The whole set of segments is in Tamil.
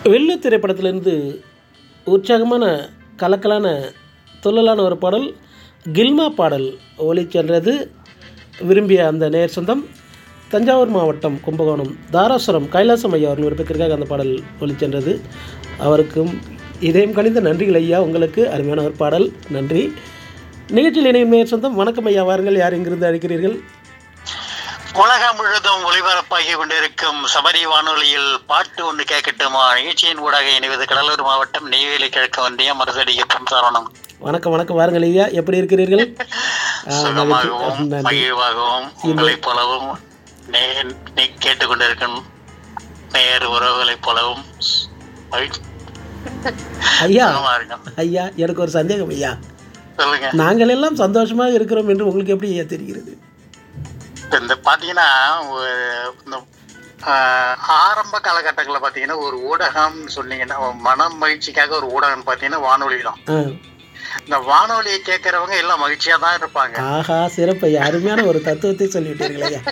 வெள்ளு திரைப்படத்திலிருந்து உற்சாகமான கலக்கலான துள்ளலான ஒரு பாடல் கில்மா பாடல் ஒலி சென்றது விரும்பிய அந்த நேர் சொந்தம் தஞ்சாவூர் மாவட்டம் கும்பகோணம் தாராசுரம் கைலாசம் ஐயா அவர்கள் விருப்பத்திற்காக அந்த பாடல் ஒலி சென்றது அவருக்கும் இதயம் கணிந்த நன்றிகள் ஐயா உங்களுக்கு அருமையான ஒரு பாடல் நன்றி நிகழ்ச்சியில் இணையும் நேர் சொந்தம் வணக்கம் ஐயா வாருங்கள் யார் இங்கிருந்து அழைக்கிறீர்கள் உலகம் முழுதும் ஒளிபரப்பாகி கொண்டிருக்கும் சபரி வானொலியில் பாட்டு ஒன்று கேட்கட்டுமா நிகழ்ச்சியின் ஊடாக இணைவது கடலூர் மாவட்டம் நெய்வேலி கிழக்கு ஒன்றியம் மருதடி எப்பம் சரவணம் வணக்கம் வணக்கம் வாருங்கள் ஐயா எப்படி இருக்கிறீர்கள் ஆ, சுகமாகவும் மகிழ்ச்சி. நன்றி மகிழ்வாகவும் உங்களைப் போலவும் நே- நீ கேட்டுக்கொண்டிருக்கும் நேர் உறவுகளைப் போலவும் மகிழ்ச்சி ஐயா சுகமா இருக்கும் ஐயா எனக்கு ஒரு சந்தேகம் ஐயா சொல்லுங்க நாங்கள் எல்லாம் சந்தோஷமாக இருக்கிறோம் என்று உங்களுக்கு எப்படி ஐயா தெரிகிறது இப்ப இந்த பாத்தீங்கன்னா ஒரு- இந்த, ஆஹ், ஆரம்ப காலகட்டங்களில் பாத்தீங்கன்னா ஒரு ஊடகம்னு சொன்னீங்கன்னா மன மகிழ்ச்சிக்காக ஒரு ஊடகம் பாத்தீங்கன்னா வானொலி தான் ஆ இந்த வானொலியை கேட்கறவங்க எல்லாம் மகிழ்ச்சியா தான் இருப்பாங்க ஆஹா சிறப்பு ஐயா அருமையான ஒரு தத்துவத்தை சொல்லிவிட்டீர்கள் ஐயா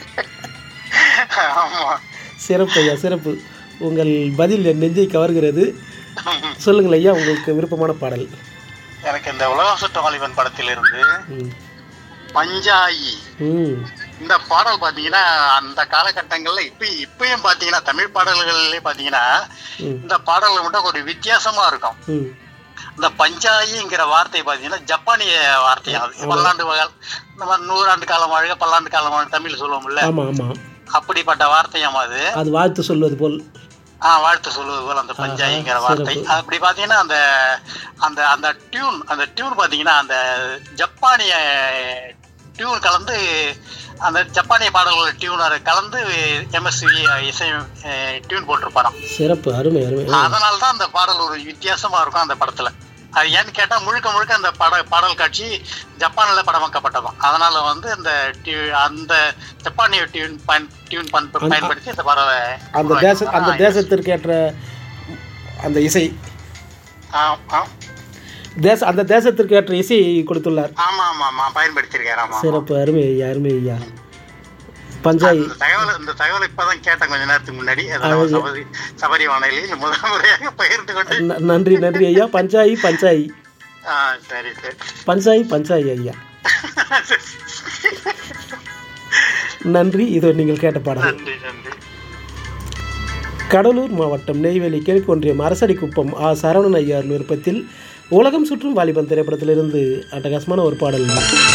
ஆமா சிறப்பு ஐயா சிறப்பு உங்கள் பதில் என் நெஞ்சை கவர்கிறது சொல்லுங்கள் ஐயா உங்களுக்கு விருப்பமான பாடல் எனக்கு இந்த உலகம் சுட்ட வாலிபன் படத்திலிருந்து ம் பஞ்சாயி ம் இந்த பாடல் பாத்தீங்கன்னா அந்த காலகட்டங்கள்ல இப்ப இப்பயும் பாத்தீங்கன்னா தமிழ் பாடல்கள்லயே பாத்தீங்கன்னா ம் இந்த பாடல்கள் மட்டும் ஒரு வித்தியாசமா இருக்கும் ம் இந்த பஞ்சாயிங்கிற வார்த்தை பாத்தீங்கன்னா ஜப்பானிய வார்த்தையாகும் பல்லாண்டு வகல் நம்ம நூறாண்டு காலம் வாழ்க பல்லாண்டு காலம் வாழ்க தமிழ் சொல்லுவோம்ல ஆமாம் ஆமாம் அப்படிப்பட்ட வார்த்தையாம் அது அது வாழ்த்து சொல்வது போல் ஆஹ் வாழ்த்து சொல்லுவது போல அந்த பஞ்சாயிங்கிற வார்த்தை சிறப்பு. அப்படி பாத்தீங்கன்னா அந்த அந்த அந்த டியூன் அந்த டியூன் பாத்தீங்கன்னா அந்த ஜப்பானிய டியூன் கலந்து அந்த ஜப்பானிய பாடல்களோட டியூனர் கலந்து எம்எஸ்வி இசை டியூன் போட்டிருப்பாராம் சிறப்பு அருமை அருமை ஆ, அதனால தான் அந்த பாடல் ஒரு வித்தியாசமா இருக்கும் அந்த படத்துல அது ஏன்னு கேட்டா முழுக்க முழுக்க அந்த பட பாடல் காட்சி ஜப்பான்ல படமாக்கப்பட்டதாம் அதனால வந்து அந்த டியூ- அந்த ஜப்பானிய டியூன் பயன் டியூன் பண் பயன்படுத்தி இந்த பாடலை அந்த தேச அந்த தேசத்திற்கு ஏற்ற அந்த இசை ஆ- ஆ- தேச அந்த தேசத்திற்கு ஏற்ற இசை கொடுத்துள்ளார் ஆமா ஆமா ஆமா பயன்படுத்தியிருக்காரு ஆமா சிறப்பு அருமை ஐயா அருமை ஐயா பஞ்சாயி இந்த தகவல் இந்த தகவல் இப்பதான் கேட்டேன் கொஞ்ச நேரத்துக்கு முன்னாடி அதனால சபரி சபரி வானொலியில் முதல் முறையாக பகிர்ந்து கொண்டு ந- நன்றி நன்றி ஐயா பஞ்சாயி பஞ்சாயி ஆ சரி சரி பஞ்சாயி பஞ்சாயி ஐயா நன்றி இது நீங்கள் கேட்ட பாடல் நன்றி நன்றி கடலூர் மாவட்டம் நெய்வேலி கிழக்கு ஒன்றியம் அரசடிக்குப்பம் ஆ சரவணன் ஐயார் விருப்பத்தில் உலகம் சுற்றும் வாலிபன் திரைப்படத்திலிருந்து அட்டகாசமான ஒரு பாடல்